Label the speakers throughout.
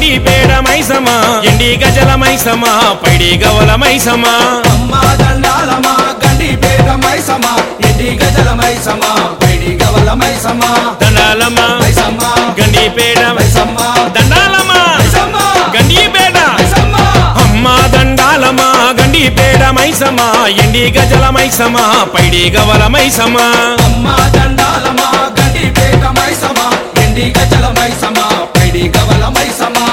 Speaker 1: గండి పేడ మైసమా ఎండి గజల మైసమా పైడి గవల మైసమా
Speaker 2: అమ్మ దండాలమా గండి పేట మైసమా ఇంటి గజల మైసమా పైడి గవల మైసమా
Speaker 1: దండాలమ్మా
Speaker 2: మైసమ్మా
Speaker 1: గండి పేడ
Speaker 2: మైసమ్మా
Speaker 1: దండాలమ్మా
Speaker 2: మైసమ్మా
Speaker 1: గండి పేడ
Speaker 2: మైసమ్మా
Speaker 1: అమ్మ దండాలమా గండి పేడ మైసమా ఎండి గజల మైసమా పైడి గవల మైసమా
Speaker 2: అమ్మ దండాలమా గండి పేట మైసమా ఇంటి గజల మైసమా పైడి గవల మైసమా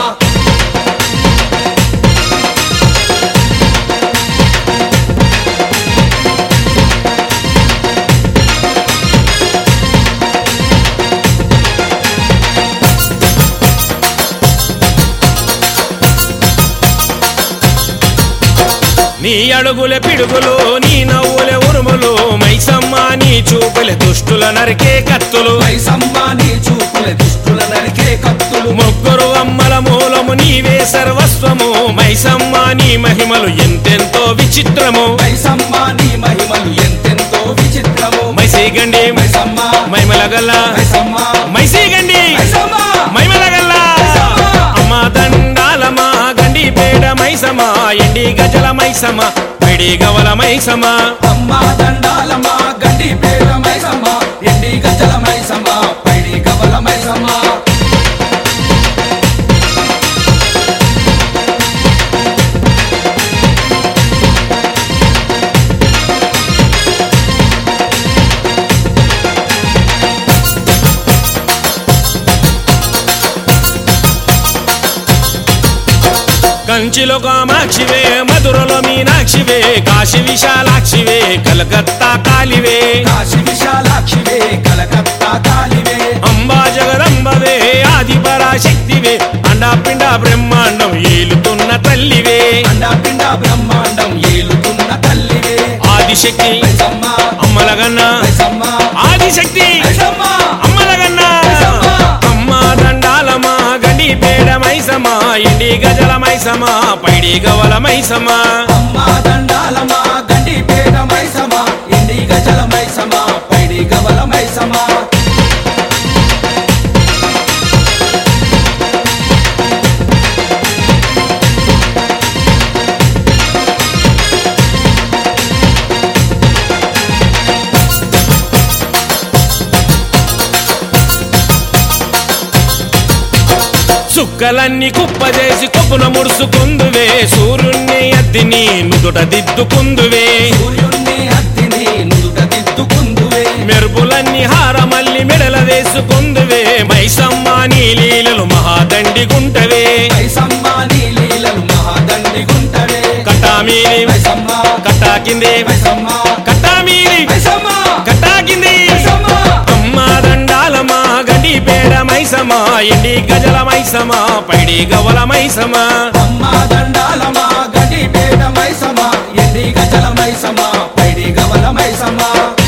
Speaker 1: నీ అడుగుల పిడుగులు నీ నవ్వుల ఉరుములు మైసమ్మ నీ చూపుల దుష్టుల నరికే కత్తులు
Speaker 2: మైసమ్మ నీ చూపుల దుష్టుల నరికే కత్తులు
Speaker 1: ముగ్గురు అమ్మల మూలము నీవే సర్వస్వము మైసమ్మ నీ మహిమలు ఎంతెంతో విచిత్రము
Speaker 2: మైసమ్మ నీ మహిమలు ఎంతెంతో విచిత్రము
Speaker 1: మైసీగండి
Speaker 2: మైసమ్మ
Speaker 1: మైమలగల్ల
Speaker 2: మైసమ్మ
Speaker 1: మైసీగండి
Speaker 2: మైసమ్మ
Speaker 1: మైమలగల్ల అమ్మ దండాలమా గండి పేడ మైసమా ఎండి గజల మైసమా పైడి గవల మైసమా
Speaker 2: అమ్మ దండాలమా గడ్డి పేర మైసమ్మ ఎండి గజల మైసమ్మ పైడి కవల మైసమ్మ
Speaker 1: కంచిలో కామాక్షివే మధురలో మీనాక్షివే కాశీ విశాలాక్షివే కలకత్తా కాలివే
Speaker 2: కాశీ విశాలాక్షివే కలకత్తా కాలివే
Speaker 1: అంబా జగదంబవే ఆది పరాశక్తివే అండాపిండ బ్రహ్మాండం ఏలుతున్న తల్లివే
Speaker 2: అండపిండ బ్రహ్మాండం ఏలుతున్న తల్లివే
Speaker 1: ఆదిశక్తి
Speaker 2: మైసమ్మ
Speaker 1: అమ్మలగన్న
Speaker 2: మైసమ్మ
Speaker 1: ఆదిశక్తి
Speaker 2: మైసమ్మ
Speaker 1: అమ్మలగన్న అమ్మ దండాలమా గండి పేడ మైసమా ఇండి గజల మైసమా పైడి గవల మైసమా
Speaker 2: అమ్మ దండాలమా గడ్డి పేర మైసమ్మ ఎండి గజల మైసమ్మ పైడి కవల మైసమ్మ
Speaker 1: చుక్కలన్నీ కుప్పజేసి కొప్పున ముడుసుకుందువే సూర్యుణ్ణి అద్దిని నుదుట దిద్దుకుందువే
Speaker 2: సూర్యుణ్ణి హత్తిని నుదుట దిద్దుకుందువే
Speaker 1: మెరుపులన్నీ హారమల్లి మెడల వేసుకుందువే మైసమ్మ నీ లీలలు మహాదండి గుంటవే
Speaker 2: మైసమ్మ నీ లీలలు మహాదండి గుంటవే
Speaker 1: కట్టామీని
Speaker 2: మైసమ్మ
Speaker 1: కట్టా కింది
Speaker 2: మైసమ్మ
Speaker 1: కట్టామీని
Speaker 2: మైసమ్మ
Speaker 1: కట్టా కింది
Speaker 2: మైసమ్మ
Speaker 1: అమ్మ దండాలమా గండి పేడ మైసమా ఎండి గజల మైసమా పైడి గవల మైసమా
Speaker 2: అమ్మ దండాలమా గడి పేట మైసమ్మ ఎండి గజల మైసమ్మ పైడి గవల మైసమ్మ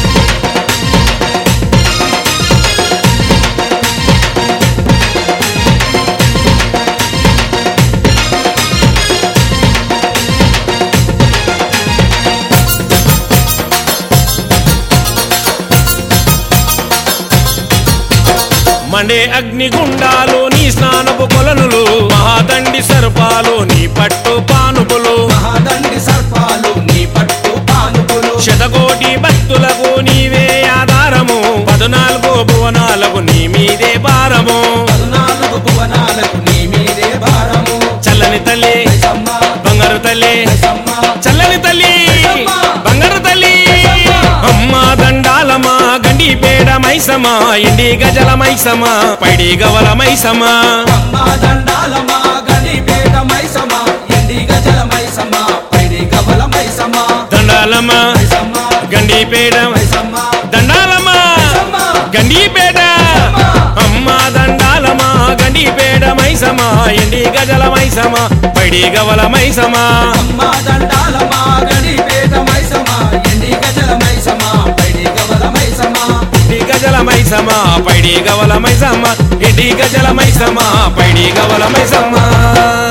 Speaker 1: మండే అగ్ని గుండాలు నీ స్నానపు కొలనులు మహాదండి సర్పాలు నీ పట్టు పానుపులు
Speaker 2: మహాదండి సర్పాలు నీ పట్టు పానుపులు
Speaker 1: శతకోటి భక్తులకు నీవే ఆధారము పద్నాలుగు భువనాలకు నీ మీదే భారము
Speaker 2: పద్నాలుగు భువనాలకు నీ మీదే భారము
Speaker 1: చల్లని తల్లి
Speaker 2: మైసమ్మ
Speaker 1: బంగారు తల్లి
Speaker 2: మైసమ్మ
Speaker 1: చల్లని తల్లి
Speaker 2: మైసమ్మ.
Speaker 1: బంగారు తల్లి
Speaker 2: మైసమ్మ.
Speaker 1: అమ్మ దండాలమా గండి పేడ మైసమా ఇండి గజల మైసమా పైడి గవల మైసమా
Speaker 2: అమ్మ దండాలమా గడి పేట మైసమ్మ ఎండి గజల మైసమ్మ పైడి గవల మైసమ్మ
Speaker 1: దండాలమ్మా
Speaker 2: మైసమ్మ
Speaker 1: గండి పేడ
Speaker 2: మైసమ్మ
Speaker 1: దండాలమ్మా
Speaker 2: మైసమ్మ
Speaker 1: గండి పేడ అమ్మ దండాలమా గండి పేడ మైసమా ఎండి గజల మైసమా పైడి గవల మైసమా
Speaker 2: అమ్మ దండాలమా గడి పేట మైసమ్మ ఎండి గజల మైసమ్మ పైడి గవల మైసమ్మ
Speaker 1: ఇండి గజల మైసమా పైడి గవల మైసమ్మ ఇండి గజల మైసమా పైడి గవల మైసమ్మ